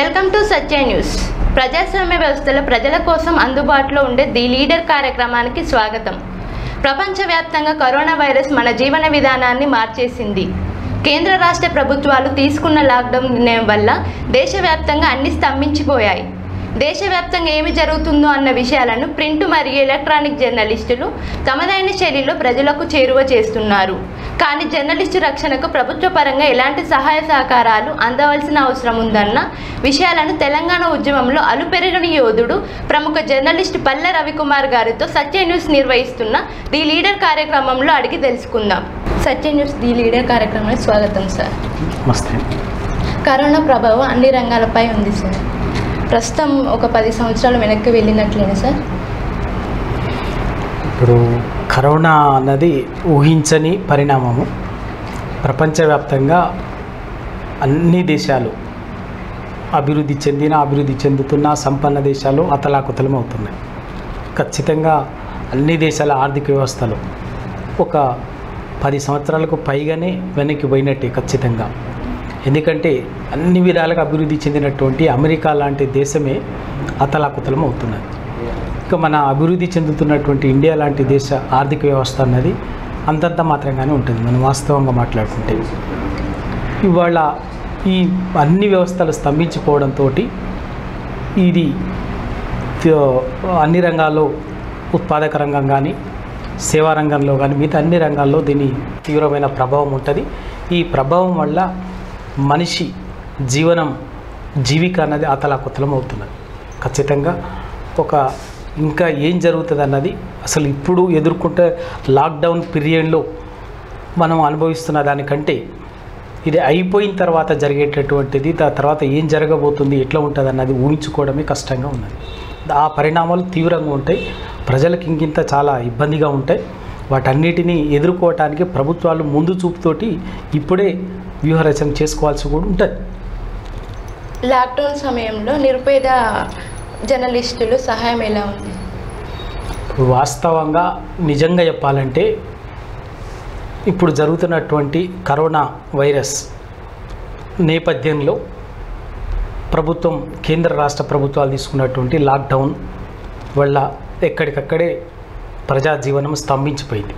Welcome to Satya news ప్రజాస్వామ్య వ్యవస్థలో ప్రజల కోసం అందుబాటులో ఉండే ది లీడర్ కార్యక్రమానికి స్వాగతం ప్రపంచవ్యాప్తంగా కరోనా వైరస్ మన జీవన విధానాన్ని మార్చేసింది కేంద్ర రాష్ట్ర ప్రభుత్వాలు తీసుకున్న లాక్డౌన్ నిర్ణయం వల్ల దేశవ్యాప్తంగా అన్ని స్తంభించిపోయాయి దేశవ్యాప్తంగా ఏమి జరుగుతుందో అన్న విషయాలను ప్రింట్ మరియు ఎలక్ట్రానిక్ జర్నలిస్టులు తమదైన శైలిలో ప్రజలకు చేరువ చేస్తున్నారు కానీ జర్నలిస్టు రక్షణకు ప్రభుత్వ పరంగా ఎలాంటి సహాయ సహకారాలు అందవలసిన అవసరం ఉందన్న విషయాలను తెలంగాణ ఉద్యమంలో అలుపెరగని యోధుడు ప్రముఖ జర్నలిస్టు పల్లె రవికుమార్ గారితో సత్య న్యూస్ నిర్వహిస్తున్న ది లీడర్ కార్యక్రమంలో అడిగి తెలుసుకుందాం సత్య న్యూస్ ది లీడర్ కార్యక్రమానికి స్వాగతం సార్ నమస్తే కరోనా ప్రభావం అన్ని రంగాలపై ఉంది సార్ ప్రస్తుతం ఒక పది సంవత్సరాలు వెనక్కి వెళ్ళినట్లేనా సార్ ఇప్పుడు కరోనా అన్నది ఊహించని పరిణామము ప్రపంచవ్యాప్తంగా అన్ని దేశాలు అభివృద్ధి చెందిన అభివృద్ధి చెందుతున్న సంపన్న దేశాలు అతలాకుతలం అవుతున్నాయి ఖచ్చితంగా అన్ని దేశాల ఆర్థిక వ్యవస్థలు ఒక పది సంవత్సరాలకు పైగానే వెనక్కి పోయినట్టే ఖచ్చితంగా ఎందుకంటే అన్ని విధాలుగా అభివృద్ధి చెందినటువంటి అమెరికా లాంటి దేశమే అతలాకుతలం అవుతున్నది ఇక మన అభివృద్ధి చెందుతున్నటువంటి ఇండియా లాంటి దేశ ఆర్థిక వ్యవస్థ అన్నది అంతంత మాత్రంగానే ఉంటుంది మనం వాస్తవంగా మాట్లాడుకుంటే ఇవాళ ఈ అన్ని వ్యవస్థలు స్తంభించిపోవడంతో ఇది త- అన్ని రంగాల్లో ఉత్పాదక రంగం కానీ సేవా రంగంలో కానీ మిగతా అన్ని రంగాల్లో దీని తీవ్రమైన ప్రభావం ఉంటుంది ఈ ప్రభావం వల్ల మనిషి జీవనం జీవిక అన్నది అతలాకుతలం అవుతున్నది ఖచ్చితంగా ఒక ఇంకా ఏం జరుగుతుంది అన్నది అసలు ఇప్పుడు ఎదుర్కొంటే లాక్డౌన్ పీరియడ్లో మనం అనుభవిస్తున్న దానికంటే ఇది అయిపోయిన తర్వాత జరిగేటటువంటిది దా తర్వాత ఏం జరగబోతుంది ఎట్లా ఉంటుంది అన్నది ఊహించుకోవడమే కష్టంగా ఉన్నది ఆ పరిణామాలు తీవ్రంగా ఉంటాయి ప్రజలకు ఇంకింత చాలా ఇబ్బందిగా ఉంటాయి వాటన్నిటినీ ఎదుర్కోవటానికి ప్రభుత్వాలు ముందు చూపుతోటి ఇప్పుడే వ్యూహరచన చేసుకోవాల్సి కూడా ఉంటుంది లాక్డౌన్ సమయంలో నిరుపేద జర్నలిస్టులు సహాయం ఎలా ఉంది ఇప్పుడు వాస్తవంగా నిజంగా చెప్పాలంటే ఇప్పుడు జరుగుతున్నటువంటి కరోనా వైరస్ నేపథ్యంలో ప్రభుత్వం కేంద్ర రాష్ట్ర ప్రభుత్వాలు తీసుకున్నటువంటి లాక్డౌన్ వల్ల ఎక్కడికక్కడే ప్రజా జీవనం స్తంభించిపోయింది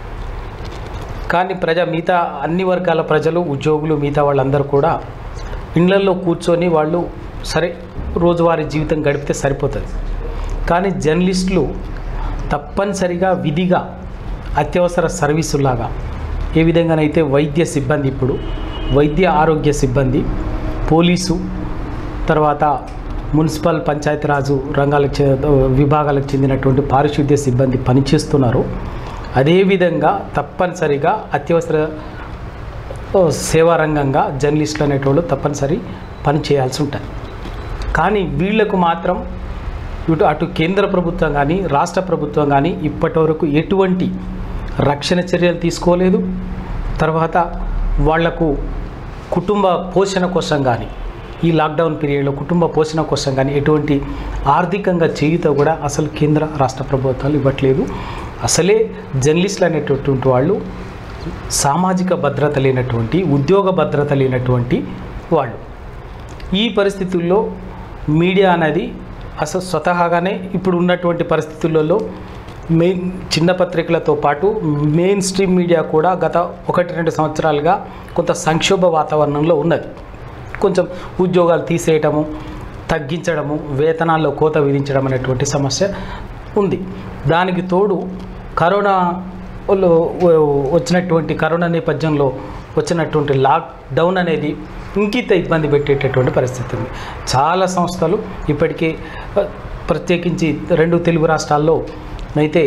కానీ ప్రజా మిగతా అన్ని వర్గాల ప్రజలు ఉద్యోగులు మిగతా వాళ్ళందరూ కూడా ఇళ్లల్లో కూర్చొని వాళ్ళు సరే రోజువారీ జీవితం గడిపితే సరిపోతుంది కానీ జర్నలిస్టులు తప్పనిసరిగా విధిగా అత్యవసర సర్వీసులాగా ఏ విధంగానైతే వైద్య సిబ్బంది ఇప్పుడు వైద్య ఆరోగ్య సిబ్బంది పోలీసు తర్వాత మున్సిపల్ పంచాయతీరాజు రంగాలకు చే- విభాగాలకు చెందినటువంటి పారిశుద్ధ్య సిబ్బంది పనిచేస్తున్నారు అదేవిధంగా తప్పనిసరిగా అత్యవసర ఓ, సేవా రంగంగా జర్నలిస్టులు అనేటోళ్ళు తప్పనిసరి పని చేయాల్సి ఉంటుంది కానీ వీళ్లకు మాత్రం ఇటు అటు కేంద్ర ప్రభుత్వం కానీ రాష్ట్ర ప్రభుత్వం కానీ ఇప్పటివరకు ఎటువంటి రక్షణ చర్యలు తీసుకోలేదు తర్వాత వాళ్లకు కుటుంబ పోషణ కోసం కానీ ఈ లాక్డౌన్ పీరియడ్లో కుటుంబ పోషణ కోసం కానీ ఎటువంటి ఆర్థికంగా చేయుత కూడా అసలు కేంద్ర రాష్ట్ర ప్రభుత్వాలు ఇవ్వట్లేదు అసలే జర్నలిస్టులు అనేటటువంటి వాళ్ళు సామాజిక భద్రత లేనటువంటి ఉద్యోగ భద్రత లేనటువంటి వాళ్ళు ఈ పరిస్థితుల్లో మీడియా అనేది అసలు స్వతహాగానే ఇప్పుడు ఉన్నటువంటి పరిస్థితులలో మెయిన్ చిన్న పత్రికలతో పాటు మెయిన్ స్ట్రీమ్ మీడియా కూడా గత ఒకటి రెండు సంవత్సరాలుగా కొంత సంక్షోభ వాతావరణంలో ఉన్నది కొంచెం ఉద్యోగాలు తీసేయటము తగ్గించడము వేతనాల్లో కోత విధించడం అనేటువంటి సమస్య ఉంది దానికి తోడు కరోనా లో వచ్చినటువంటి కరోనా నేపథ్యంలో వచ్చినటువంటి లాక్డౌన్ అనేది ఇంకిత ఇబ్బంది పెట్టేటటువంటి పరిస్థితి ఉంది చాలా సంస్థలు ఇప్పటికే ఆ, ప్రత్యేకించి రెండు తెలుగు రాష్ట్రాల్లో అయితే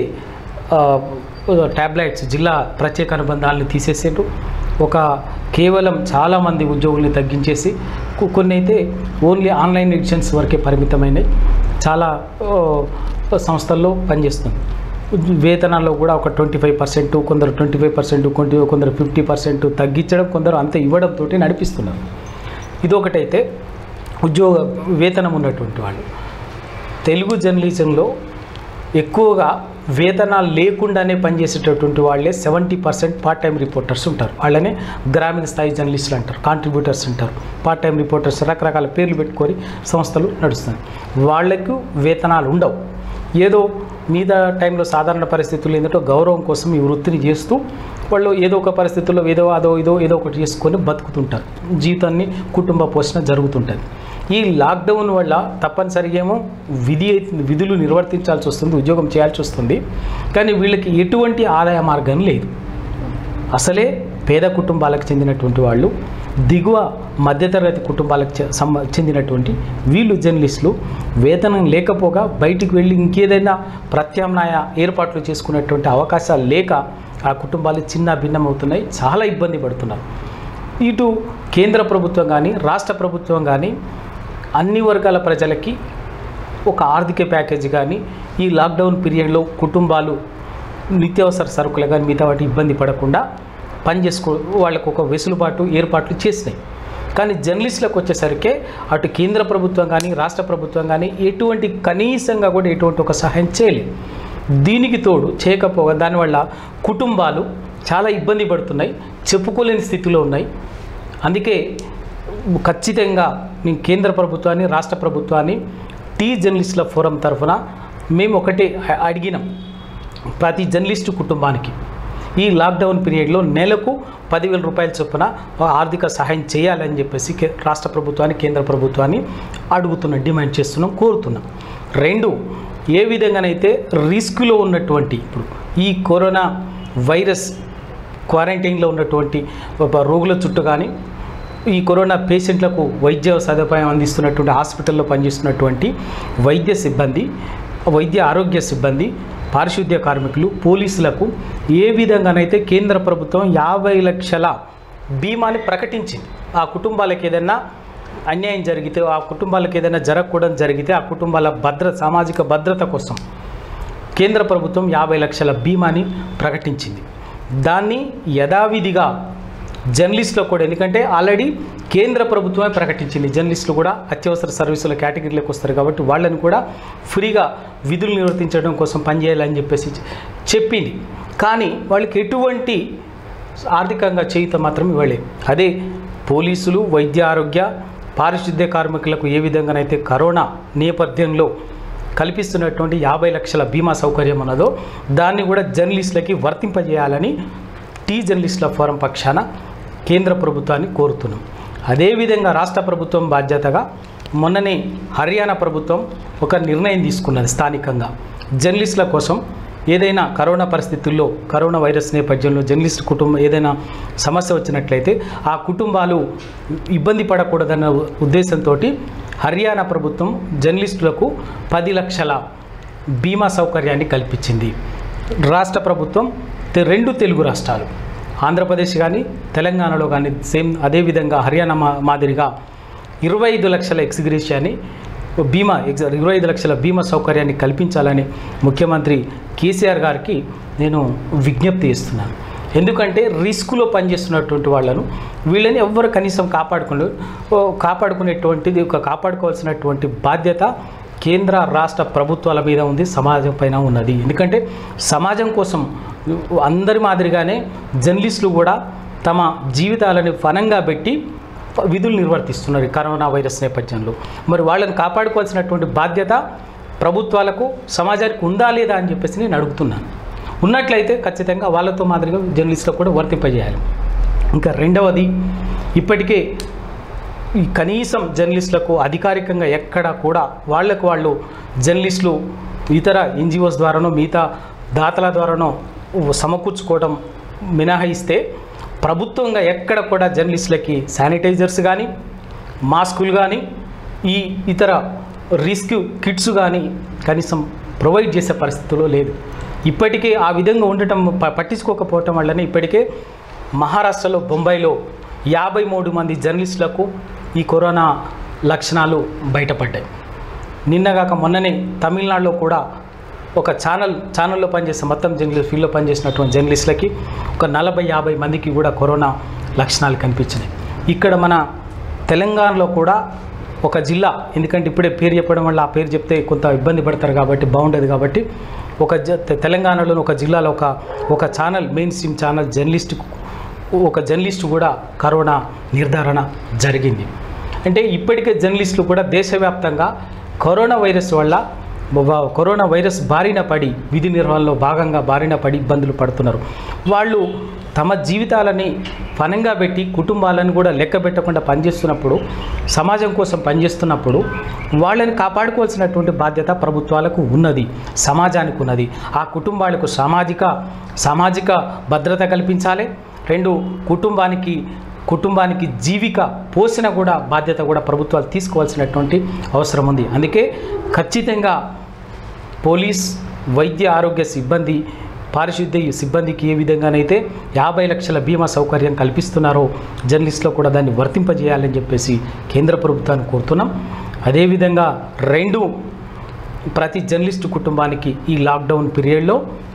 ట్యాబ్లెట్స్ జిల్లా ప్రత్యేక అనుబంధాలను తీసేసారు ఒక కేవలం చాలామంది ఉద్యోగుల్ని తగ్గించేసి కొ- కొన్ని అయితే ఓన్లీ ఆన్లైన్ ఎడిషన్స్ వరకే పరిమితమైనవి చాలా ఆ, సంస్థల్లో పనిచేస్తుంది వేతనాల్లో కూడా ఒక ట్వంటీ ఫైవ్ పర్సెంట్ కొందరు ట్వంటీ ఫైవ్ పర్సెంట్ కొంచెం కొందరు ఫిఫ్టీ పర్సెంట్ తగ్గించడం కొందరు అంత ఇవ్వడంతో నడిపిస్తున్నారు ఇదొకటైతే ఉద్యోగ వేతనం ఉన్నటువంటి వాళ్ళు తెలుగు జర్నలిజంలో ఎక్కువగా వేతనాలు లేకుండానే పనిచేసేటటువంటి వాళ్ళే seventy percent part time reporters ఉంటారు వాళ్ళనే గ్రామీణ స్థాయి జర్నలిస్టులు అంటారు కాంట్రిబ్యూటర్స్ అంటారు పార్ట్ టైం రిపోర్టర్స్ రకరకాల పేర్లు పెట్టుకొని సంస్థలు నడుస్తున్నాయి వాళ్ళకు వేతనాలు ఉండవు ఏదో మీద టైంలో సాధారణ పరిస్థితులు ఏంటంటే గౌరవం కోసం ఈ వృత్తిని చేస్తూ వాళ్ళు ఏదో ఒక పరిస్థితుల్లో ఏదో అదో ఏదో ఏదో ఒకటి చేసుకొని బతుకుతుంటారు జీవితాన్ని కుటుంబ పోషణ జరుగుతుంటుంది ఈ లాక్డౌన్ వల్ల తప్పనిసరిగా ఏమో విధి విధులు నిర్వర్తించాల్సి వస్తుంది ఉద్యోగం చేయాల్సి వస్తుంది కానీ వీళ్ళకి ఎటువంటి ఆదాయ మార్గం లేదు అసలే పేద కుటుంబాలకు చెందినటువంటి వాళ్ళు దిగువ మధ్యతరగతి కుటుంబాలకు చె- సంబ చెందినటువంటి వీళ్ళు జర్నలిస్టులు వేతనం లేకపోగా బయటికి వెళ్ళి ఇంకేదైనా ప్రత్యామ్నాయ ఏర్పాట్లు చేసుకునేటువంటి అవకాశాలు లేక ఆ కుటుంబాలు చిన్న భిన్నమవుతున్నాయి చాలా ఇబ్బంది పడుతున్నారు ఇటు కేంద్ర ప్రభుత్వం కానీ రాష్ట్ర ప్రభుత్వం కానీ అన్ని వర్గాల ప్రజలకి ఒక ఆర్థిక ప్యాకేజీ కానీ ఈ లాక్డౌన్ పీరియడ్లో కుటుంబాలు నిత్యావసర సరుకులు కానీ మిగతా వాటి ఇబ్బంది పడకుండా పని చేసుకో వాళ్ళకు ఒక వెసులుబాటు ఏర్పాట్లు చేసినాయి కానీ జర్నలిస్టులకు వచ్చేసరికి అటు కేంద్ర ప్రభుత్వం కానీ రాష్ట్ర ప్రభుత్వం కానీ ఎటువంటి కనీసంగా కూడా ఎటువంటి ఒక సహాయం చేయలేదు దీనికి తోడు చేయకపోగా దానివల్ల కుటుంబాలు చాలా ఇబ్బంది పడుతున్నాయి చెప్పుకోలేని స్థితిలో ఉన్నాయి అందుకే ఖచ్చితంగా నేను కేంద్ర ప్రభుత్వాన్ని రాష్ట్ర ప్రభుత్వాన్ని టీ జర్నలిస్టుల ఫోరం తరఫున మేము ఒకటే అ- అడిగినాం ప్రతి జర్నలిస్టు కుటుంబానికి ఈ లాక్డౌన్ పీరియడ్లో నెలకు పదివేల రూపాయల చొప్పున ఆర్థిక సహాయం చేయాలని చెప్పేసి కే- రాష్ట్ర ప్రభుత్వాన్ని కేంద్ర ప్రభుత్వాన్ని అడుగుతున్నాం డిమాండ్ చేస్తున్నాం కోరుతున్నాం రెండు ఏ విధంగానైతే రిస్క్లో ఉన్నటువంటి ఇప్పుడు ఈ కరోనా వైరస్ క్వారంటైన్లో ఉన్నటువంటి ఒక రోగుల చుట్టూ కానీ ఈ కరోనా పేషెంట్లకు వైద్య సదుపాయం అందిస్తున్నటువంటి హాస్పిటల్లో పనిచేస్తున్నటువంటి వైద్య సిబ్బంది వైద్య ఆరోగ్య సిబ్బంది పారిశుద్ధ్య కార్మికులు పోలీసులకు ఏ విధంగానైతే కేంద్ర ప్రభుత్వం యాభై లక్షల బీమాని ప్రకటించింది ఆ కుటుంబాలకు ఏదైనా అన్యాయం జరిగితే ఆ కుటుంబాలకు ఏదైనా జరగకూడదు జరిగితే ఆ కుటుంబాల భద్రత సామాజిక భద్రత కోసం కేంద్ర ప్రభుత్వం యాభై లక్షల బీమాని ప్రకటించింది దాన్ని యథావిధిగా జర్నలిస్టులకు కూడా ఎందుకంటే ఆల్రెడీ కేంద్ర ప్రభుత్వమే ప్రకటించింది జర్నలిస్టులు కూడా అత్యవసర సర్వీసుల కేటగిరీలోకి వస్తారు కాబట్టి వాళ్ళని కూడా ఫ్రీగా విధులు నిర్వర్తించడం కోసం పనిచేయాలని చెప్పేసి చెప్పింది కానీ వాళ్ళకి ఎటువంటి ఆర్థికంగా చేయుత మాత్రం ఇవ్వలేదు అదే పోలీసులు వైద్య ఆరోగ్య పారిశుద్ధ్య కార్మికులకు ఏ విధంగానైతే కరోనా నేపథ్యంలో కల్పిస్తున్నటువంటి యాభై లక్షల బీమా సౌకర్యం ఉన్నదో దాన్ని కూడా జర్నలిస్టులకి వర్తింపజేయాలని టీ జర్నలిస్టుల ఫోరం పక్షాన కేంద్ర ప్రభుత్వాన్ని కోరుతున్నాం అదేవిధంగా రాష్ట్ర ప్రభుత్వం బాధ్యతగా మొన్ననే హర్యానా ప్రభుత్వం ఒక నిర్ణయం తీసుకున్నది స్థానికంగా జర్నలిస్టుల కోసం ఏదైనా కరోనా పరిస్థితుల్లో కరోనా వైరస్ నేపథ్యంలో జర్నలిస్ట్ కుటుంబం ఏదైనా సమస్య వచ్చినట్లయితే ఆ కుటుంబాలు ఇబ్బంది పడకూడదన్న ఉద్దేశంతో హర్యానా ప్రభుత్వం జర్నలిస్టులకు పది లక్షల బీమా సౌకర్యాన్ని కల్పించింది రాష్ట్ర ప్రభుత్వం తె- రెండు తెలుగు రాష్ట్రాలు ఆంధ్రప్రదేశ్ కానీ తెలంగాణలో కానీ సేమ్ అదేవిధంగా హర్యానా మా మాదిరిగా ఇరవై ఐదు లక్షల ఎక్స్గ్రేషియాని బీమా ఎక్స్ ఇరవై ఐదు లక్షల బీమా సౌకర్యాన్ని కల్పించాలని ముఖ్యమంత్రి కేసీఆర్ గారికి నేను విజ్ఞప్తి చేస్తున్నాను ఎందుకంటే రిస్క్లో పనిచేస్తున్నటువంటి వాళ్ళను వీళ్ళని ఎవ్వరు కనీసం కాపాడుకునే ఓ కాపాడుకునేటువంటిది ఒక కాపాడుకోవాల్సినటువంటి బాధ్యత కేంద్ర రాష్ట్ర ప్రభుత్వాల మీద ఉంది సమాజం పైన ఉన్నది ఎందుకంటే సమాజం కోసం అందరి మాదిరిగానే జర్నలిస్టులు కూడా తమ జీవితాలను ఫనంగా పెట్టి విధులు నిర్వర్తిస్తున్నారు ఈ కరోనా వైరస్ నేపథ్యంలో మరి వాళ్ళని కాపాడుకోవాల్సినటువంటి బాధ్యత ప్రభుత్వాలకు సమాజానికి ఉందా లేదా అని చెప్పేసి నేను అడుగుతున్నాను ఉన్నట్లయితే ఖచ్చితంగా వాళ్ళతో మాదిరిగా జర్నలిస్టులకు కూడా వర్తింపజేయాలి ఇంకా రెండవది ఇప్పటికే ఈ కనీసం జర్నలిస్టులకు అధికారికంగా ఎక్కడ కూడా వాళ్ళకు వాళ్ళు జర్నలిస్టులు ఇతర ఎన్జిఓస్ ద్వారానో మిగతా దాతల ద్వారానో సమకూర్చుకోవడం మినహాయిస్తే ప్రభుత్వంగా ఎక్కడ కూడా జర్నలిస్టులకి శానిటైజర్స్ కానీ మాస్కులు కానీ ఈ ఇతర రిస్క్ కిట్స్ కానీ కనీసం ప్రొవైడ్ చేసే పరిస్థితిలో లేదు ఇప్పటికే ఆ విధంగా ఉండటం ప- పట్టించుకోకపోవటం వల్లనే ఇప్పటికే మహారాష్ట్రలో బొంబాయిలో యాభై మూడు మంది జర్నలిస్టులకు ఈ కరోనా లక్షణాలు బయటపడ్డాయి నిన్నగాక మొన్ననే తమిళనాడులో కూడా ఒక ఛానల్ ఛానల్లో పనిచేసే మొత్తం జర్నలిస్ట్ ఫీల్డ్లో పనిచేసినటువంటి జర్నలిస్టులకి ఒక నలభై యాభై మందికి కూడా కరోనా లక్షణాలు కనిపించినాయి ఇక్కడ మన తెలంగాణలో కూడా ఒక జిల్లా ఎందుకంటే ఇప్పుడే పేరు చెప్పడం వల్ల ఆ పేరు చెప్తే కొంత ఇబ్బంది పడతారు కాబట్టి బాగుండదు కాబట్టి ఒక జ తె- తెలంగాణలోని ఒక జిల్లాలో ఒక ఒక channel mainstream channel journalist ఒక జర్నలిస్ట్ కూడా కరోనా నిర్ధారణ జరిగింది అంటే ఇప్పటికే జర్నలిస్టులు కూడా దేశవ్యాప్తంగా కరోనా వైరస్ వల్ల వ- కరోనా వైరస్ బారిన పడి విధి నిర్వహణలో భాగంగా బారిన పడి ఇబ్బందులు పడుతున్నారు వాళ్ళు తమ జీవితాలని పనంగా పెట్టి కుటుంబాలను కూడా లెక్క పెట్టకుండా పనిచేస్తున్నప్పుడు సమాజం కోసం పనిచేస్తున్నప్పుడు వాళ్ళని కాపాడుకోవాల్సినటువంటి బాధ్యత ప్రభుత్వాలకు ఉన్నది సమాజానికి ఉన్నది ఆ కుటుంబాలకు సామాజిక సామాజిక భద్రత కల్పించాలి రెండు కుటుంబానికి కుటుంబానికి జీవిక పోషణ కూడా బాధ్యత కూడా ప్రభుత్వాలు తీసుకోవాల్సినటువంటి అవసరం ఉంది అందుకే ఖచ్చితంగా పోలీస్ వైద్య ఆరోగ్య సిబ్బంది పారిశుద్ధ్య సిబ్బందికి ఏ విధంగానైతే యాభై లక్షల బీమా సౌకర్యం కల్పిస్తున్నారో జర్నలిస్టులో కూడా దాన్ని వర్తింపజేయాలని చెప్పేసి కేంద్ర ప్రభుత్వాన్ని కోరుతున్నాం అదేవిధంగా రెండు ప్రతి జర్నలిస్టు కుటుంబానికి ఈ లాక్డౌన్ పీరియడ్లో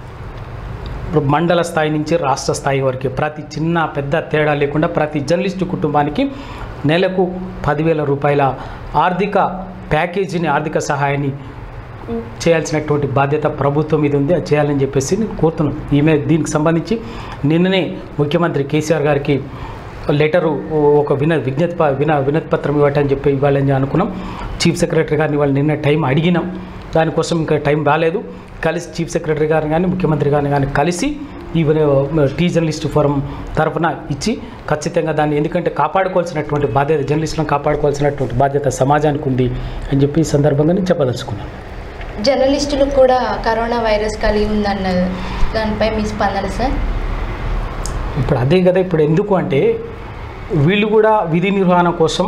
మండల స్థాయి నుంచి రాష్ట్ర స్థాయి వరకు ప్రతి చిన్న పెద్ద తేడా లేకుండా ప్రతి జర్నలిస్టు కుటుంబానికి నెలకు పదివేల రూపాయల ఆర్థిక ప్యాకేజీని ఆర్థిక సహాయాన్ని చేయాల్సినటువంటి బాధ్యత ప్రభుత్వం మీద ఉంది అది చేయాలని చెప్పేసి నేను కోరుతున్నాను ఈమె దీనికి సంబంధించి నిన్ననే ముఖ్యమంత్రి కేసీఆర్ గారికి లెటరు ఒక విన విజ్ఞత విన వినతి పత్రం ఇవ్వటని చెప్పి ఇవ్వాలని అనుకున్నాం చీఫ్ సెక్రటరీ గారిని వాళ్ళు నిన్న టైం అడిగినాం దానికోసం ఇంకా టైం రాలేదు కలిసి చీఫ్ సెక్రటరీ గారిని కానీ ముఖ్యమంత్రి గారిని కానీ కలిసి ఈ విన- టీ జర్నలిస్ట్ ఫోరం తరఫున ఇచ్చి ఖచ్చితంగా దాన్ని ఎందుకంటే కాపాడుకోవాల్సినటువంటి బాధ్యత జర్నలిస్టులను కాపాడుకోవాల్సినటువంటి బాధ్యత సమాజానికి ఉంది అని చెప్పి ఈ సందర్భంగా నేను చెప్పదలుచుకున్నాను జర్నలిస్టులకు కూడా కరోనా వైరస్ కలిగి ఉందన్న దానిపై మీ స్పందన సార్ ఇప్పుడు అదే కదా ఇప్పుడు ఎందుకు అంటే వీళ్ళు కూడా విధి నిర్వహణ కోసం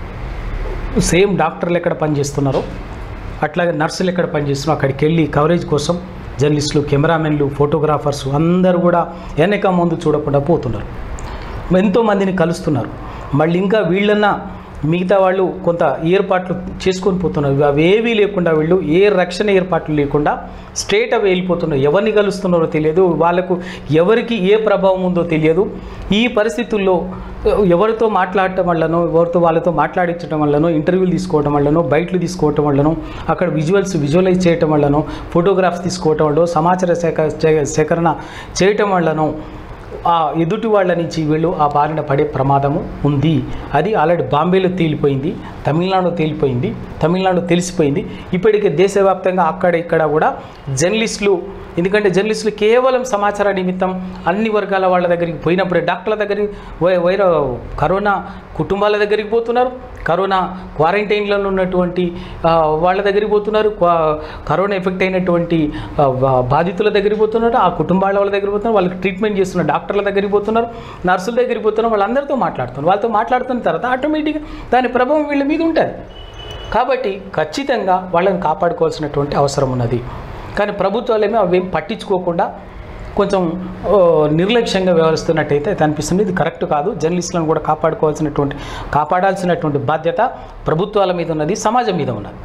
సేమ్ డాక్టర్లు ఎక్కడ పనిచేస్తున్నారో అట్లాగే నర్సులు ఎక్కడ పనిచేస్తున్నారో అక్కడికి వెళ్ళి కవరేజ్ కోసం జర్నలిస్టులు కెమెరామెన్లు ఫోటోగ్రాఫర్స్ అందరూ కూడా వెనక ముందు చూడకుండా పోతున్నారు ఎంతోమందిని కలుస్తున్నారు మళ్ళీ ఇంకా వీళ్ళన్నా మిగతా వాళ్ళు కొంత ఏర్పాట్లు చేసుకొని పోతున్నారు అవేవీ లేకుండా వీళ్ళు ఏ రక్షణ ఏర్పాట్లు లేకుండా స్ట్రేట్ అవి వెళ్ళిపోతున్నారు ఎవరిని కలుస్తున్నారో తెలియదు వాళ్ళకు ఎవరికి ఏ ప్రభావం ఉందో తెలియదు ఈ పరిస్థితుల్లో ఎవరితో మాట్లాడటం వల్లనో ఎవరితో వాళ్ళతో మాట్లాడించడం వల్లనో ఇంటర్వ్యూలు తీసుకోవడం వల్లనో బయటలు తీసుకోవటం వల్లనో అక్కడ విజువల్స్ విజువలైజ్ చేయటం వల్లనో ఫోటోగ్రాఫ్స్ తీసుకోవటం వల్ల సమాచార సేక చే- సేకరణ చేయటం వల్లనో ఆ ఎదుటి వాళ్ళ నుంచి వీళ్ళు ఆ బారిన పడే ప్రమాదము ఉంది అది ఆల్రెడీ బాంబేలో తేలిపోయింది తమిళనాడులో తేలిపోయింది తమిళనాడు తెలిసిపోయింది ఇప్పటికే దేశవ్యాప్తంగా అక్కడ ఇక్కడ కూడా జర్నలిస్టులు ఎందుకంటే జర్నలిస్టులు కేవలం సమాచార నిమిత్తం అన్ని వర్గాల వాళ్ళ దగ్గరికి పోయినప్పుడే డాక్టర్ల దగ్గరికి వై- వైర కరోనా కుటుంబాల దగ్గరికి పోతున్నారు కరోనా క్వారంటైన్లలో ఉన్నటువంటి ఆ, వాళ్ళ దగ్గరికి పోతున్నారు క్వా- కరోనా ఎఫెక్ట్ అయినటువంటి ఆ, బా- బాధితుల దగ్గరికి పోతున్నారు ఆ కుటుంబాల వాళ్ళ దగ్గరికి పోతున్నారు వాళ్ళకి ట్రీట్మెంట్ చేస్తున్న డాక్టర్ల దగ్గరికి పోతున్నారు నర్సుల దగ్గరికి పోతున్నారు వాళ్ళందరితో మాట్లాడుతున్నారు వాళ్ళతో మాట్లాడుతున్న తర్వాత ఆటోమేటిక్గా దాని ప్రభావం వీళ్ళ మీద ఉంటుంది కాబట్టి ఖచ్చితంగా వాళ్ళని కాపాడుకోవాల్సినటువంటి అవసరం ఉన్నది కానీ ప్రభుత్వాలేమో అవేం పట్టించుకోకుండా కొంచెం ఓ, నిర్లక్ష్యంగా వ్యవహరిస్తున్నట్టయితే అయితే అనిపిస్తుంది ఇది కరెక్ట్ కాదు జర్నలిస్టులను కూడా కాపాడుకోవాల్సినటువంటి కాపాడాల్సినటువంటి బాధ్యత ప్రభుత్వాల మీద ఉన్నది సమాజం మీద ఉన్నది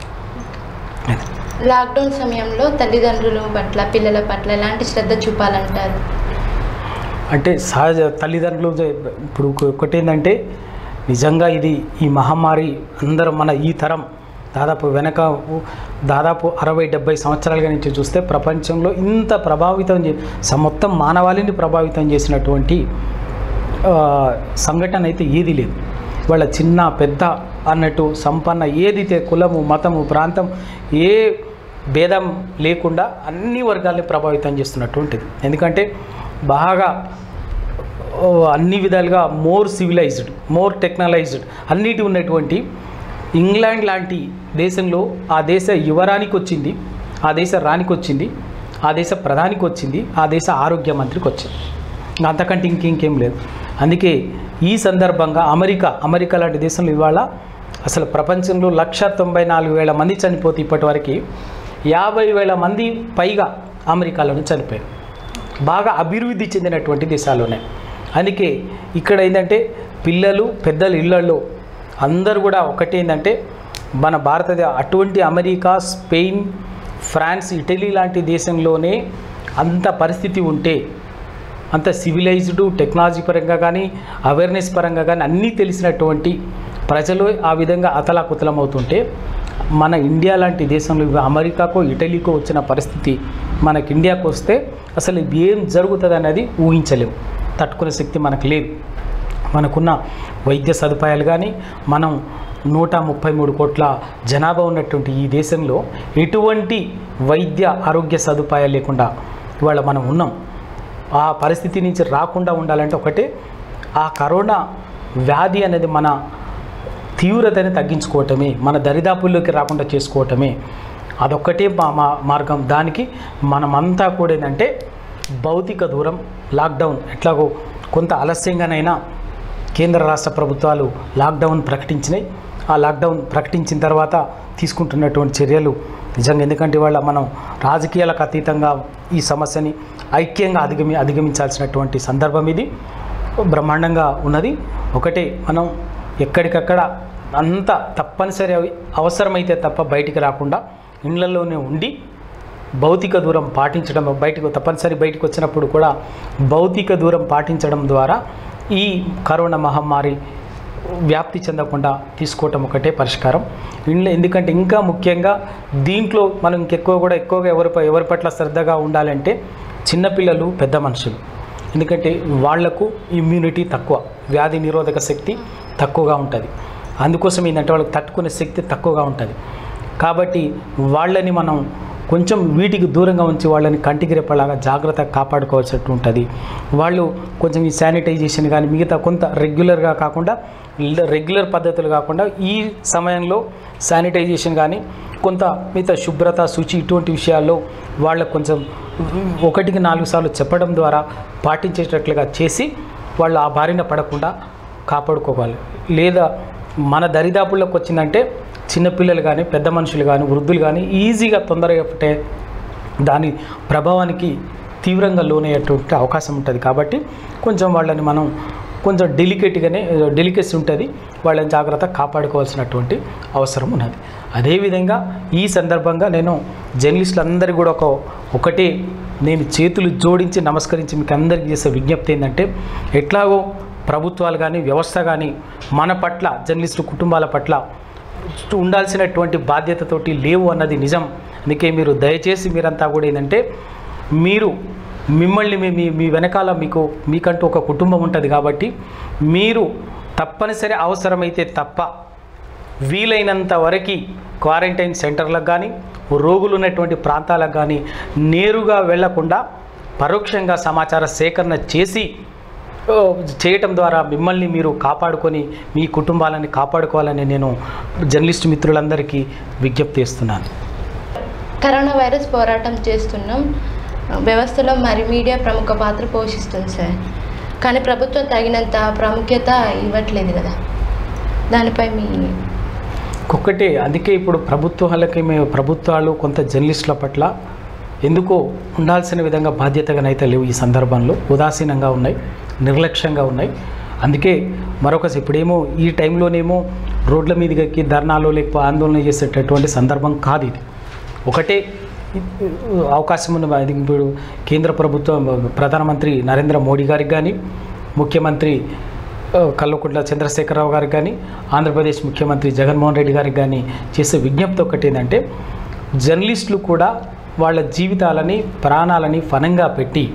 లాక్డౌన్ సమయంలో తల్లిదండ్రుల పట్ల పిల్లల పట్ల ఎలాంటి శ్రద్ధ చూపాలంటారు అంటే సహజ తల్లిదండ్రులు జ- ఇప్పుడు ఒక- ఒకటి ఏంటంటే నిజంగా ఇది ఈ మహమ్మారి అందరం మన ఈ తరం దాదాపు వెనక దాదాపు అరవై డెబ్బై సంవత్సరాలుగా నుంచి చూస్తే ప్రపంచంలో ఇంత ప్రభావితం చే స- మొత్తం మానవాళిని ప్రభావితం చేసినటువంటి ఆ, సంఘటన అయితే ఏది లేదు వాళ్ళ చిన్న పెద్ద అన్నట్టు సంపన్న ఏది తే- కులము మతము ప్రాంతం ఏ భేదం లేకుండా అన్ని వర్గాల్ని ప్రభావితం చేస్తున్నటువంటిది ఎందుకంటే బాగా ఓ, అన్ని విధాలుగా మోర్ సివిలైజ్డ్ మోర్ టెక్నాలైజ్డ్ అన్నిటి ఉన్నటువంటి ఇంగ్లాండ్ లాంటి దేశంలో ఆ దేశ యువరానికి వచ్చింది ఆ దేశ రానికి వచ్చింది ఆ దేశ ప్రధానికి వచ్చింది ఆ దేశ ఆరోగ్య మంత్రికి వచ్చింది ఇంకా అంతకంటే ఇంకేంకేం లేదు అందుకే ఈ సందర్భంగా అమెరికా అమెరికా లాంటి దేశంలో ఇవాళ అసలు ప్రపంచంలో లక్ష తొంభై నాలుగు వేల మంది చనిపోతే ఇప్పటివరకు యాభై వేల మంది పైగా అమెరికాలోనే చనిపోయారు బాగా అభివృద్ధి చెందినటువంటి దేశాల్లోనే అందుకే ఇక్కడ ఏంటంటే పిల్లలు పెద్దలు ఇళ్లలో అందరూ కూడా ఒకటి ఏంటంటే మన భారతదేశ అటువంటి అమెరికా స్పెయిన్ ఫ్రాన్స్ ఇటలీ లాంటి దేశంలోనే అంత పరిస్థితి ఉంటే అంత సివిలైజ్డ్ టెక్నాలజీ పరంగా కానీ అవేర్నెస్ పరంగా కానీ అన్నీ తెలిసినటువంటి ప్రజలు ఆ విధంగా అతలాకుతలం అవుతుంటే మన ఇండియా లాంటి దేశంలో ఇవి అమెరికాకో ఇటలీకో వచ్చిన పరిస్థితి మనకి ఇండియాకు వస్తే అసలు ఏం జరుగుతుంది అనేది ఊహించలేము తట్టుకునే శక్తి మనకు లేదు మనకున్న వైద్య సదుపాయాలు కానీ మనం నూట ముప్పై మూడు కోట్ల జనాభా ఉన్నటువంటి ఈ దేశంలో ఎటువంటి వైద్య ఆరోగ్య సదుపాయాలు లేకుండా ఇవాళ మనం ఉన్నాం ఆ పరిస్థితి నుంచి రాకుండా ఉండాలంటే ఒకటే ఆ కరోనా వ్యాధి అనేది మన తీవ్రతని తగ్గించుకోవటమే మన దరిదాపుల్లోకి రాకుండా చేసుకోవటమే అదొక్కటే మా మా మార్గం దానికి మనమంతా కూడా ఏంటంటే భౌతిక దూరం లాక్డౌన్ ఎట్లాగో కొంత ఆలస్యంగానైనా కేంద్ర రాష్ట్ర ప్రభుత్వాలు లాక్డౌన్ ప్రకటించినాయి ఆ లాక్డౌన్ ప్రకటించిన తర్వాత తీసుకుంటున్నటువంటి చర్యలు నిజంగా ఎందుకంటే ఇవాళ మనం రాజకీయాలకు అతీతంగా ఈ సమస్యని ఐక్యంగా అధిగమి అధిగమించాల్సినటువంటి సందర్భం ఇది బ్రహ్మాండంగా ఉన్నది ఒకటే మనం ఎక్కడికక్కడ అంత తప్పనిసరి అవి- అవసరమైతే తప్ప బయటికి రాకుండా ఇళ్లలోనే ఉండి భౌతిక దూరం పాటించడం బయటకు తప్పనిసరి బయటకు వచ్చినప్పుడు కూడా భౌతిక దూరం పాటించడం ద్వారా ఈ కరోనా మహమ్మారి వ్యాప్తి చెందకుండా తీసుకోవటం ఒకటే పరిష్కారం ఇంట్లో ఎందుకంటే ఇంకా ముఖ్యంగా దీంట్లో మనం ఇంకెక్కువ కూడా ఎక్కువగా ఎవరి ప- ఎవరి పట్ల శ్రద్ధగా ఉండాలంటే చిన్నపిల్లలు పెద్ద మనుషులు ఎందుకంటే వాళ్లకు ఇమ్యూనిటీ తక్కువ వ్యాధి నిరోధక శక్తి తక్కువగా ఉంటుంది అందుకోసం ఏంటంటే వాళ్ళకి తట్టుకునే శక్తి తక్కువగా ఉంటుంది కాబట్టి వాళ్ళని మనం కొంచెం వీటికి దూరంగా ఉంచి వాళ్ళని కంటికి రెప్పలాగా జాగ్రత్తగా కాపాడుకోవాల్సి ఉంటుంది వాళ్ళు కొంచెం ఈ శానిటైజేషన్ కానీ మిగతా కొంత రెగ్యులర్గా కాకుండా రెగ్యులర్ పద్ధతులు కాకుండా ఈ సమయంలో శానిటైజేషన్ కానీ కొంత మిగతా శుభ్రత శుచి ఇటువంటి విషయాల్లో వాళ్ళకు కొంచెం ఒకటికి నాలుగు సార్లు చెప్పడం ద్వారా పాటించేటట్లుగా చేసి వాళ్ళు ఆ బారిన పడకుండా కాపాడుకోవాలి లేదా మన దరిదాపుల్లోకి వచ్చిందంటే చిన్నపిల్లలు కానీ పెద్ద మనుషులు కానీ వృద్ధులు కానీ ఈజీగా తొందరగా పుట్టే దాని ప్రభావానికి తీవ్రంగా లోనయ్యేటువంటి అవకాశం ఉంటుంది కాబట్టి కొంచెం వాళ్ళని మనం కొంచెం డెలికేట్గానే డెలికేసీ ఉంటుంది వాళ్ళని జాగ్రత్త కాపాడుకోవాల్సినటువంటి అవసరం ఉన్నది అదేవిధంగా ఈ సందర్భంగా నేను జర్నలిస్టులందరికీ కూడా ఒక ఒకటే నేను చేతులు జోడించి నమస్కరించి మీకు అందరికీ చేసే విజ్ఞప్తి ఏంటంటే ఎట్లాగో ప్రభుత్వాలు కానీ వ్యవస్థ కానీ మన పట్ల జర్నలిస్టు కుటుంబాల పట్ల ఉండాల్సినటువంటి బాధ్యతతోటి లేవు అన్నది నిజం అందుకే మీరు దయచేసి మీరంతా కూడా ఏంటంటే మీరు మిమ్మల్ని మీ మీ మీ వెనకాల మీకు మీకంటూ ఒక కుటుంబం ఉంటుంది కాబట్టి మీరు తప్పనిసరి అవసరమైతే తప్ప వీలైనంత వరకు క్వారంటైన్ సెంటర్లకు కానీ రోగులు ఉన్నటువంటి ప్రాంతాలకు కానీ నేరుగా వెళ్లకుండా పరోక్షంగా సమాచార సేకరణ చేసి ఓ, చేయటం ద్వారా మిమ్మల్ని మీరు కాపాడుకొని మీ కుటుంబాలని కాపాడుకోవాలని నేను జర్నలిస్ట్ మిత్రులందరికీ విజ్ఞప్తి చేస్తున్నాను కరోనా వైరస్ పోరాటం చేస్తున్నాం వ్యవస్థలో మరి మీడియా ప్రముఖ పాత్ర పోషిస్తుంది సార్ కానీ ప్రభుత్వం తగినంత ప్రాముఖ్యత ఇవ్వట్లేదు కదా దానిపై మీ ఒక్కటే అందుకే ఇప్పుడు ప్రభుత్వాలకి మేము ప్రభుత్వాలు కొంత జర్నలిస్టుల పట్ల ఎందుకో ఉండాల్సిన విధంగా బాధ్యతగానైతే లేవు ఈ సందర్భంలో ఉదాసీనంగా ఉన్నాయి నిర్లక్ష్యంగా ఉన్నాయి అందుకే మరొకసి ఇప్పుడేమో ఈ టైంలోనేమో రోడ్ల మీదకి ఎక్కి ధర్నాలు లేకపోతే ఆందోళన చేసేటటువంటి సందర్భం కాదు ఇది ఒకటే అవకాశం ఉన్న అది ఇప్పుడు కేంద్ర ప్రభుత్వం ప్రధానమంత్రి నరేంద్ర మోడీ గారికి కానీ ముఖ్యమంత్రి ఆ, కల్వకుంట్ల చంద్రశేఖరరావు గారికి కానీ ఆంధ్రప్రదేశ్ ముఖ్యమంత్రి జగన్మోహన్ రెడ్డి గారికి కానీ చేసే విజ్ఞప్తి ఒకటి ఏంటంటే జర్నలిస్టులు కూడా వాళ్ళ జీవితాలని ప్రాణాలని ఫనంగా పెట్టి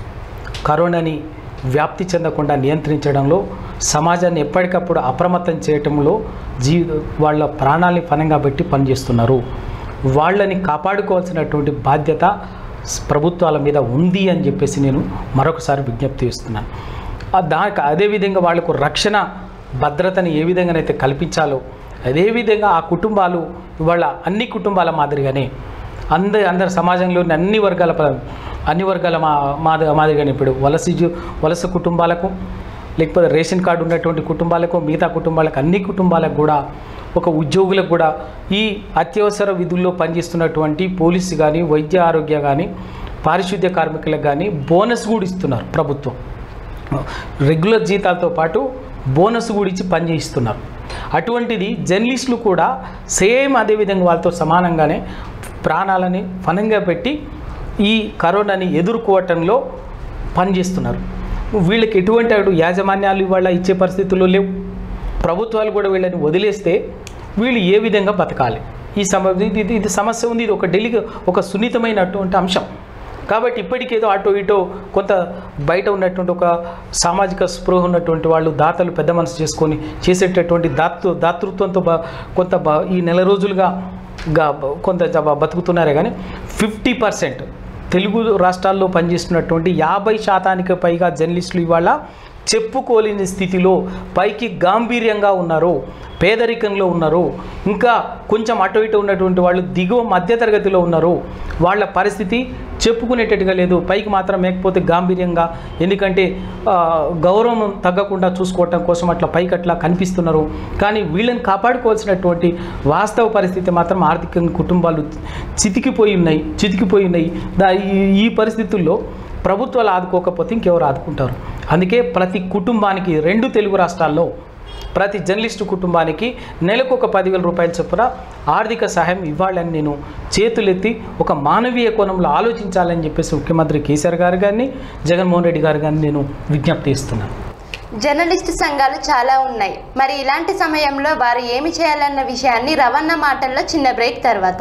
కరోనాని వ్యాప్తి చెందకుండా నియంత్రించడంలో సమాజాన్ని ఎప్పటికప్పుడు అప్రమత్తం చేయటంలో జీ వాళ్ళ ప్రాణాలని ఫనంగా పెట్టి పనిచేస్తున్నారు వాళ్ళని కాపాడుకోవాల్సినటువంటి బాధ్యత స్- ప్రభుత్వాల మీద ఉంది అని చెప్పేసి నేను మరొకసారి విజ్ఞప్తి చేస్తున్నాను ఆ దానికి అదేవిధంగా వాళ్ళకు రక్షణ భద్రతని ఏ విధంగానైతే కల్పించాలో అదేవిధంగా ఆ కుటుంబాలు ఇవాళ అన్ని కుటుంబాల మాదిరిగానే అందరి అందరి సమాజంలోని అన్ని వర్గాల ప్ర- అన్ని వర్గాల మా మాది మాదిరిగానే ఇప్పుడు వలస జు- వలస కుటుంబాలకు లేకపోతే రేషన్ కార్డు ఉన్నటువంటి కుటుంబాలకు మిగతా కుటుంబాలకు అన్ని కుటుంబాలకు కూడా ఒక ఉద్యోగులకు కూడా ఈ అత్యవసర విధుల్లో పనిచేస్తున్నటువంటి పోలీసు కానీ వైద్య ఆరోగ్య కానీ పారిశుద్ధ్య కార్మికులకు కానీ బోనస్ కూడా ఇస్తున్నారు ప్రభుత్వం రెగ్యులర్ జీతాలతో పాటు బోనస్ కూడా ఇచ్చి పని చేయిస్తున్నారు అటువంటిది జర్నలిస్టులు కూడా సేమ్ అదేవిధంగా వాళ్ళతో సమానంగానే ప్రాణాలని ఫనంగా పెట్టి ఈ కరోనాని ఎదుర్కోవటంలో పనిచేస్తున్నారు వీళ్ళకి ఎటువంటి అటు యాజమాన్యాలు ఇవాళ ఇచ్చే పరిస్థితుల్లో లేవు ప్రభుత్వాలు కూడా వీళ్ళని వదిలేస్తే వీళ్ళు ఏ విధంగా బతకాలి ఈ సమ ఇది ఇది- ఇది సమస్య ఉంది ఇది ఒక ఢిల్లీ ఒక సున్నితమైనటువంటి అంశం కాబట్టి ఇప్పటికేదో అటో ఇటో కొంత బయట ఉన్నటువంటి ఒక సామాజిక స్పృహ ఉన్నటువంటి వాళ్ళు దాతలు పెద్ద మనసు చేసుకొని చేసేటటువంటి దాతృ దాతృత్వంతో బ- కొంత బ- ఈ నెల రోజులుగా గా కొంత జ- బతుకుతున్నారే కానీ ఫిఫ్టీ పర్సెంట్ తెలుగు రాష్ట్రాల్లో పనిచేస్తున్నటువంటి యాభై శాతానికి పైగా జర్నలిస్టులు ఇవాళ చెప్పుకోలేని స్థితిలో పైకి గాంభీర్యంగా ఉన్నారు పేదరికంలో ఉన్నారు ఇంకా కొంచెం అటు ఇటు ఉన్నటువంటి వాళ్ళు దిగువ మధ్యతరగతిలో ఉన్నారు వాళ్ళ పరిస్థితి చెప్పుకునేటట్టుగా లేదు పైకి మాత్రం లేకపోతే గాంభీర్యంగా ఎందుకంటే ఆ, గౌరవం తగ్గకుండా చూసుకోవటం కోసం అట్లా పైకి అట్లా కనిపిస్తున్నారు కానీ వీళ్ళని కాపాడుకోవాల్సినటువంటి వాస్తవ పరిస్థితి మాత్రం ఆర్థికంగా కుటుంబాలు చితికిపోయి ఉన్నాయి చితికిపోయి ఉన్నాయి దా ఈ- ఈ పరిస్థితుల్లో ప్రభుత్వాలు ఆదుకోకపోతే ఇంకెవరు ఆదుకుంటారు అందుకే ప్రతి కుటుంబానికి రెండు తెలుగు రాష్ట్రాల్లో ప్రతి జర్నలిస్టు కుటుంబానికి నెలకు ఒక పదివేల రూపాయల చొప్పున ఆర్థిక సహాయం ఇవ్వాలని నేను చేతులెత్తి ఒక మానవీయ కోణంలో ఆలోచించాలని చెప్పేసి ముఖ్యమంత్రి కేసీఆర్ గారు కానీ జగన్మోహన్ రెడ్డి గారు కానీ నేను విజ్ఞప్తి ఇస్తున్నాను జర్నలిస్టు సంఘాలు చాలా ఉన్నాయి మరి ఇలాంటి సమయంలో వారు ఏమి చేయాలన్న విషయాన్ని రవణ మాటల్లో చిన్న బ్రేక్ తర్వాత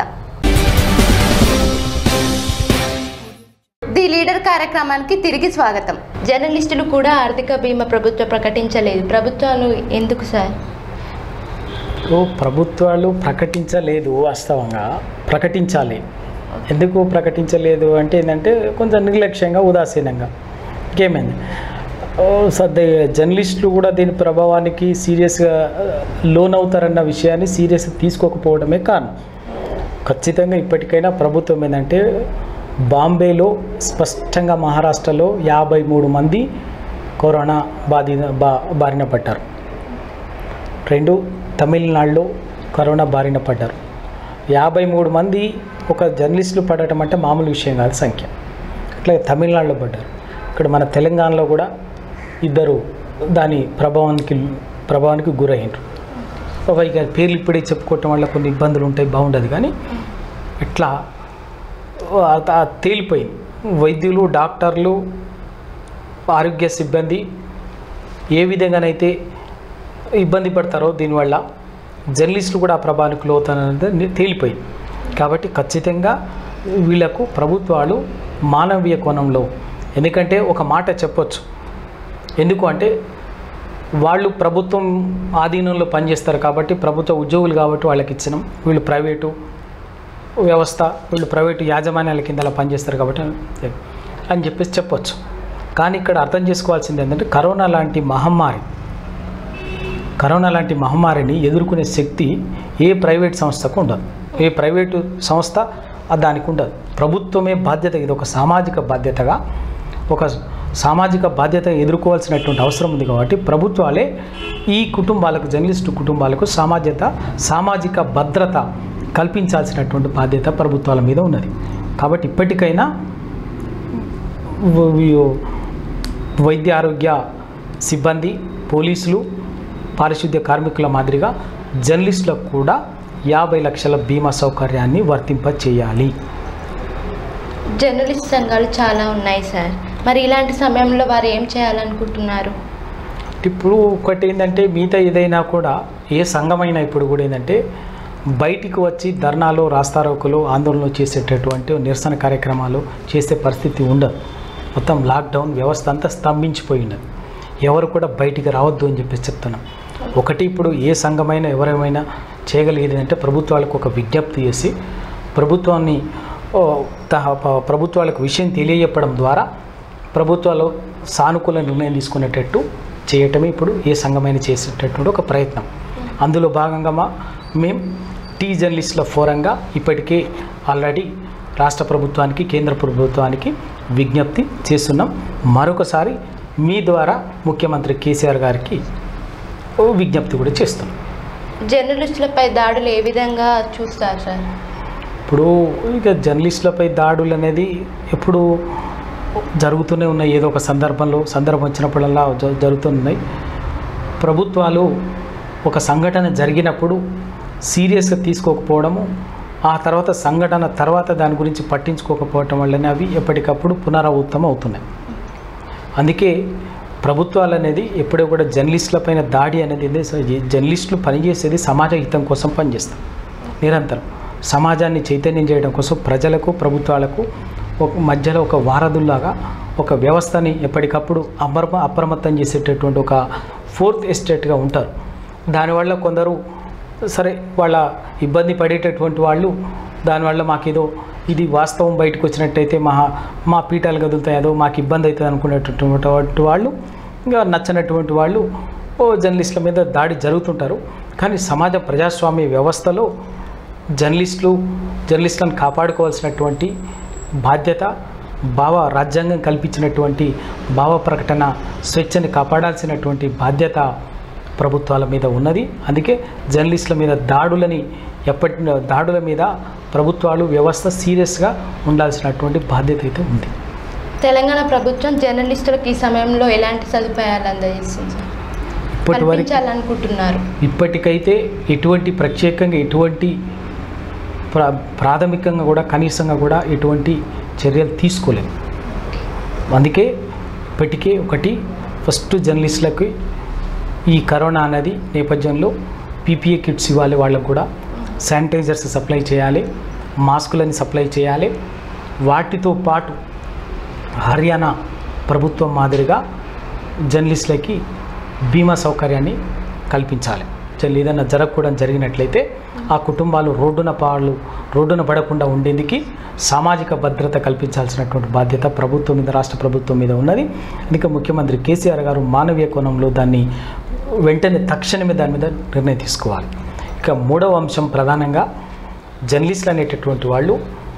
ది లీడర్ కార్యక్రమానికి తిరిగి స్వాగతం జర్నలిస్టులు కూడా ఆర్థిక బీమా ప్రభుత్వం ప్రకటించలేదు ప్రభుత్వాలు ఎందుకు సార్ ఓ ప్రభుత్వాలు ప్రకటించలేదు వాస్తవంగా ప్రకటించాలి ఎందుకు ప్రకటించలేదు అంటే ఏంటంటే కొంచెం నిర్లక్ష్యంగా ఉదాసీనంగా ఇంకేమైంది ఓ సద్ద జర్నలిస్టులు కూడా దీని ప్రభావానికి సీరియస్గా లోన్ అవుతారన్న విషయాన్ని సీరియస్గా తీసుకోకపోవడమే కారణం ఖచ్చితంగా ఇప్పటికైనా ప్రభుత్వం ఏంటంటే బాంబేలో స్పష్టంగా మహారాష్ట్రలో యాభై మూడు మంది కరోనా బాధి బా బారిన పడ్డారు రెండు తమిళనాడులో కరోనా బారిన పడ్డారు యాభై మూడు మంది ఒక జర్నలిస్టులు పడటం అంటే మామూలు విషయం కాదు సంఖ్య అట్లాగే తమిళనాడులో పడ్డారు ఇక్కడ మన తెలంగాణలో కూడా ఇద్దరు దాని ప్రభావానికి ప్రభావానికి గురయ్యారు ఒక ఇక పేర్లు ఇప్పుడే చెప్పుకోవటం వల్ల కొన్ని ఇబ్బందులు ఉంటాయి బాగుండదు కానీ ఇట్లా ఆ- ఆ తేలిపోయింది వైద్యులు డాక్టర్లు ఆరోగ్య సిబ్బంది ఏ విధంగానైతే ఇబ్బంది పడతారో దీనివల్ల జర్నలిస్టులు కూడా ఆ ప్రభావానికి లోతఅనేది తేలిపోయింది కాబట్టి ఖచ్చితంగా వీళ్ళకు ప్రభుత్వాలు మానవీయ కోణంలో ఎందుకంటే ఒక మాట చెప్పొచ్చు ఎందుకు అంటే వాళ్ళు ప్రభుత్వం ఆధీనంలో పనిచేస్తారు కాబట్టి ప్రభుత్వ ఉద్యోగులు కాబట్టి వాళ్ళకి ఇచ్చినాం వీళ్ళు ప్రైవేటు వ్యవస్థ వీళ్ళు ప్రైవేటు యాజమాన్యాల కింద అలా పనిచేస్తారు కాబట్టి అని చెప్పేసి చెప్పొచ్చు కానీ ఇక్కడ అర్థం చేసుకోవాల్సింది ఏంటంటే కరోనా లాంటి మహమ్మారి కరోనా లాంటి మహమ్మారిని ఎదుర్కొనే శక్తి ఏ ప్రైవేట్ సంస్థకు ఉండదు ఏ ప్రైవేటు సంస్థ ఆ దానికి ఉండదు ప్రభుత్వమే బాధ్యత ఇది ఒక సామాజిక బాధ్యతగా ఒక సామాజిక బాధ్యత ఎదుర్కోవాల్సినటువంటి అవసరం ఉంది కాబట్టి ప్రభుత్వాలే ఈ కుటుంబాలకు జర్నలిస్టు కుటుంబాలకు సామాజిక సామాజిక భద్రత కల్పించాల్సినటువంటి బాధ్యత ప్రభుత్వాల మీద ఉన్నది కాబట్టి ఇప్పటికైనా వ- వి- వైద్య ఆరోగ్య సిబ్బంది పోలీసులు పారిశుద్ధ్య కార్మికుల మాదిరిగా జర్నలిస్టులకు కూడా యాభై లక్షల బీమా సౌకర్యాన్ని వర్తింప చేయాలి జర్నలిస్ట్ సంఘాలు చాలా ఉన్నాయి సార్ మరి ఇలాంటి సమయంలో వారు ఏం చేయాలనుకుంటున్నారు ఇప్పుడు ఒకటి ఏంటంటే మిగతా ఏదైనా కూడా ఏ సంఘమైనా ఇప్పుడు కూడా ఏంటంటే బయటికి వచ్చి ధర్నాలు రాస్తారోకులు ఆందోళనలు చేసేటటువంటి నిరసన కార్యక్రమాలు చేసే పరిస్థితి ఉండదు మొత్తం లాక్డౌన్ వ్యవస్థ అంతా స్తంభించిపోయి ఉన్నది ఎవరు కూడా బయటికి రావద్దు అని చెప్పేసి చెప్తున్నాం ఒకటి ఇప్పుడు ఏ సంఘమైనా ఎవరేమైనా చేయగలిగేది అంటే ప్రభుత్వాలకు ఒక విజ్ఞప్తి చేసి ప్రభుత్వాన్ని ఓ, త- ప- ప్రభుత్వాలకు విషయం తెలియజెప్పడం ద్వారా ప్రభుత్వాలు సానుకూల నిర్ణయం తీసుకునేటట్టు చేయటమే ఇప్పుడు ఏ సంఘమైన చేసేటటువంటి ఒక ప్రయత్నం అందులో భాగంగా మా మేము టీ జర్నలిస్టుల ఫోరంగా ఇప్పటికే ఆల్రెడీ రాష్ట్ర ప్రభుత్వానికి కేంద్ర ప్రభుత్వానికి విజ్ఞప్తి చేస్తున్నాం మరొకసారి మీ ద్వారా ముఖ్యమంత్రి కేసీఆర్ గారికి ఓ విజ్ఞప్తి కూడా చేస్తున్నాం జర్నలిస్టులపై దాడులు ఏ విధంగా చూస్తారు సార్ ఇప్పుడు ఇక జర్నలిస్టులపై దాడులు అనేది ఎప్పుడు జరుగుతూనే ఉన్నాయి ఏదో ఒక సందర్భంలో సందర్భం వచ్చినప్పుడల్లా జ- జరుగుతున్నాయి ప్రభుత్వాలు ఒక సంఘటన జరిగినప్పుడు సీరియస్గా తీసుకోకపోవడము ఆ తర్వాత సంఘటన తర్వాత దాని గురించి పట్టించుకోకపోవటం వల్లనే అవి ఎప్పటికప్పుడు పునరావృతం అవుతున్నాయి అందుకే ప్రభుత్వాలు అనేది ఎప్పుడూ కూడా జర్నలిస్టుల పైన దాడి అనేది ఏంది సో ఈ జర్నలిస్టులు పనిచేసేది సమాజ హితం కోసం పనిచేస్తారు నిరంతరం సమాజాన్ని చైతన్యం చేయడం కోసం ప్రజలకు ప్రభుత్వాలకు ఒక మధ్యలో ఒక వారధుల్లాగా ఒక వ్యవస్థని ఎప్పటికప్పుడు అమర్మ అప్రమత్తం చేసేటటువంటి ఒక ఫోర్త్ ఎస్టేట్గా ఉంటారు దానివల్ల కొందరు సరే వాళ్ళ ఇబ్బంది పడేటటువంటి వాళ్ళు దానివల్ల మాకేదో ఇది వాస్తవం బయటకు వచ్చినట్టయితే మా మా పీఠాలు కదులుతాయి అదో మాకు ఇబ్బంది అవుతుంది అనుకునేటటువంటి వాళ్ళు ఇంకా నచ్చనటువంటి వాళ్ళు ఓ జర్నలిస్టుల మీద దాడి జరుగుతుంటారు కానీ సమాజ ప్రజాస్వామ్య వ్యవస్థలో జర్నలిస్టులు జర్నలిస్టులను కాపాడుకోవాల్సినటువంటి బాధ్యత భావ రాజ్యాంగం కల్పించినటువంటి భావ ప్రకటన స్వేచ్ఛని కాపాడాల్సినటువంటి బాధ్యత ప్రభుత్వాల మీద ఉన్నది అందుకే జర్నలిస్టుల మీద దాడులని ఎప్పటి దాడుల మీద ప్రభుత్వాలు వ్యవస్థ సీరియస్గా ఉండాల్సినటువంటి బాధ్యత అయితే ఉంది తెలంగాణ ప్రభుత్వం జర్నలిస్టులకు ఈ సమయంలో ఎలాంటి సదుపాయాలు అందజేస్తుంది సార్? ఇప్పటి వరకు కల్పించాలనుకుంటున్నారు ఇప్పటికైతే ఎటువంటి ప్రత్యేకంగా ఎటువంటి ప్రా ప్రాథమికంగా కూడా కనీసంగా కూడా ఎటువంటి చర్యలు తీసుకోలేదు అందుకే ఇప్పటికే ఒకటి ఫస్ట్ జర్నలిస్టులకి ఈ కరోనా అనేది నేపథ్యంలో పీపీఏ కిట్స్ ఇవ్వాలి వాళ్ళకు కూడా శానిటైజర్స్ సప్లై చేయాలి మాస్కులని సప్లై చేయాలి వాటితో పాటు హర్యానా ప్రభుత్వం మాదిరిగా జర్నలిస్టులకి బీమా సౌకర్యాన్ని కల్పించాలి జల్ ఏదైనా జరగకూడదు జరిగినట్లయితే ఆ కుటుంబాలు రోడ్డున పాలు రోడ్డున పడకుండా ఉండేందుకు సామాజిక భద్రత కల్పించాల్సినటువంటి బాధ్యత ప్రభుత్వం మీద రాష్ట్ర ప్రభుత్వం మీద ఉన్నది అందుకే ముఖ్యమంత్రి కేసీఆర్ గారు మానవీయ కోణంలో దాన్ని వెంటనే తక్షణమే దాని మీద నిర్ణయం తీసుకోవాలి ఇక మూడవ అంశం ప్రధానంగా జర్నలిస్టులు అనేటటువంటి వాళ్ళు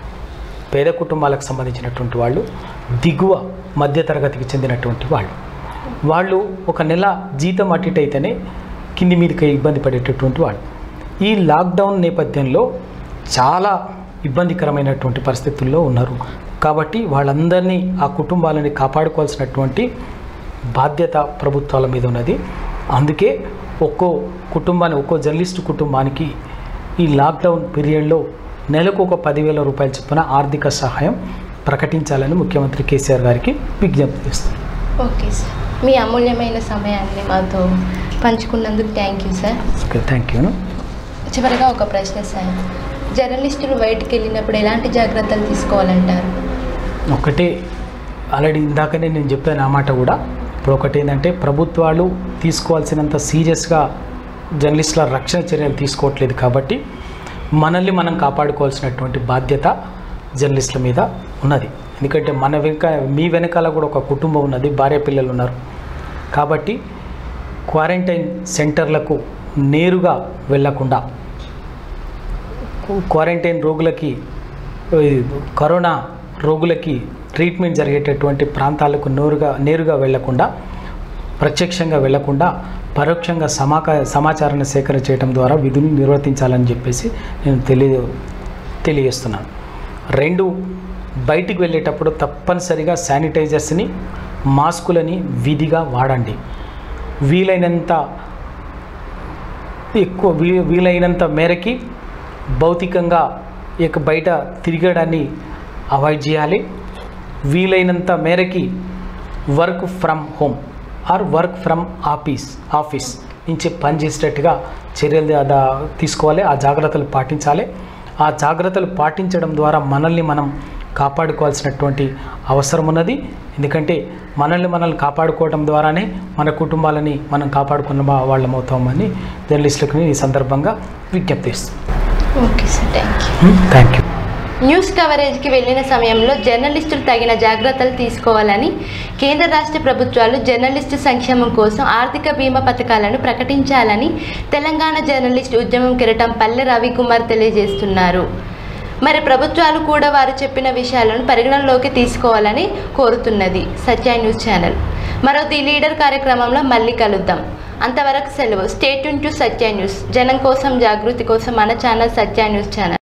పేద కుటుంబాలకు సంబంధించినటువంటి వాళ్ళు దిగువ మధ్యతరగతికి చెందినటువంటి వాళ్ళు వాళ్ళు ఒక నెల జీతం అటు ఇటు అయితేనే కింది మీదకి ఇబ్బంది పడేటటువంటి వాళ్ళు ఈ లాక్డౌన్ నేపథ్యంలో చాలా ఇబ్బందికరమైనటువంటి పరిస్థితుల్లో ఉన్నారు కాబట్టి వాళ్ళందరినీ ఆ కుటుంబాలని కాపాడుకోవాల్సినటువంటి బాధ్యత ప్రభుత్వాల మీద ఉన్నది అందుకే ఒక్కో కుటుంబాన్ని ఒక్కో జర్నలిస్టు కుటుంబానికి ఈ లాక్డౌన్ పీరియడ్లో నెలకు ఒక పదివేల రూపాయల చొప్పున ఆర్థిక సహాయం ప్రకటించాలని ముఖ్యమంత్రి కేసీఆర్ గారికి విజ్ఞప్తి చేస్తారు ఓకే సార్ మీ అమూల్యమైన సమయాన్ని మాతో పంచుకున్నందుకు thank you sir okay thank you చివరిగా ఒక ప్రశ్న సార్ జర్నలిస్టులు బయటికి వెళ్ళినప్పుడు ఎలాంటి జాగ్రత్తలు తీసుకోవాలంటారు ఒకటే ఆల్రెడీ ఇందాకనే నేను చెప్పాను ఆ మాట కూడా ఇప్పుడు ఒకటి ఏంటంటే ప్రభుత్వాలు తీసుకోవాల్సినంత సీరియస్గా జర్నలిస్టుల రక్షణ చర్యలు తీసుకోవట్లేదు కాబట్టి మనల్ని మనం కాపాడుకోవాల్సినటువంటి బాధ్యత జర్నలిస్టుల మీద ఉన్నది ఎందుకంటే మన వెనక మీ వెనకాల కూడా ఒక కుటుంబం ఉన్నది భార్య పిల్లలు ఉన్నారు కాబట్టి క్వారంటైన్ సెంటర్లకు నేరుగా వెళ్ళకుండా క్వారంటైన్ రోగులకి ఈ కరోనా రోగులకి ట్రీట్మెంట్ జరిగేటటువంటి ప్రాంతాలకు నేరుగా నేరుగా వెళ్లకుండా ప్రత్యక్షంగా వెళ్లకుండా పరోక్షంగా సమాక సమాచారాన్ని సేకరణ చేయడం ద్వారా విధులు నిర్వర్తించాలని చెప్పేసి నేను తెలియ తెలియజేస్తున్నాను రెండు బయటికి వెళ్ళేటప్పుడు తప్పనిసరిగా శానిటైజర్స్ని మాస్కులని విధిగా వాడండి వీలైనంత ఎక్కువ వీ వీలైనంత మేరకి భౌతికంగా ఇక బయట తిరగడాన్ని అవాయిడ్ చేయాలి వీలైనంత మేరకి work from home or work from office office నుంచి పనిచేసేటట్టుగా చర్యలు అదా తీసుకోవాలి ఆ జాగ్రత్తలు పాటించాలి ఆ జాగ్రత్తలు పాటించడం ద్వారా మనల్ని మనం కాపాడుకోవాల్సినటువంటి అవసరం ఉన్నది ఎందుకంటే మనల్ని మనల్ని కాపాడుకోవడం ద్వారానే మన కుటుంబాలని మనం కాపాడుకున్న వా- వాళ్ళం అవుతామని జర్నలిస్టులకు ఈ సందర్భంగా విజ్ఞప్తి ఓకే సార్ థ్యాంక్ యూ ఇస్తున్నాను థ్యాంక్ యూ న్యూస్ కవరేజ్కి వెళ్ళిన సమయంలో జర్నలిస్టులు తగిన జాగ్రత్తలు తీసుకోవాలని కేంద్ర రాష్ట్ర ప్రభుత్వాలు జర్నలిస్టు సంక్షేమం కోసం ఆర్థిక బీమా పథకాలను ప్రకటించాలని తెలంగాణ జర్నలిస్ట్ ఉద్యమం కిరటం పల్లె రవికుమార్ తెలియజేస్తున్నారు మరి ప్రభుత్వాలు కూడా వారు చెప్పిన విషయాలను పరిగణనలోకి తీసుకోవాలని కోరుతున్నది సత్య న్యూస్ ఛానల్ మరో ది లీడర్ కార్యక్రమంలో మళ్ళీ కలుద్దాం అంతవరకు సెలవు స్టేట్ టు సత్య న్యూస్ జనం కోసం జాగృతి కోసం మన ఛానల్ సత్య న్యూస్ ఛానల్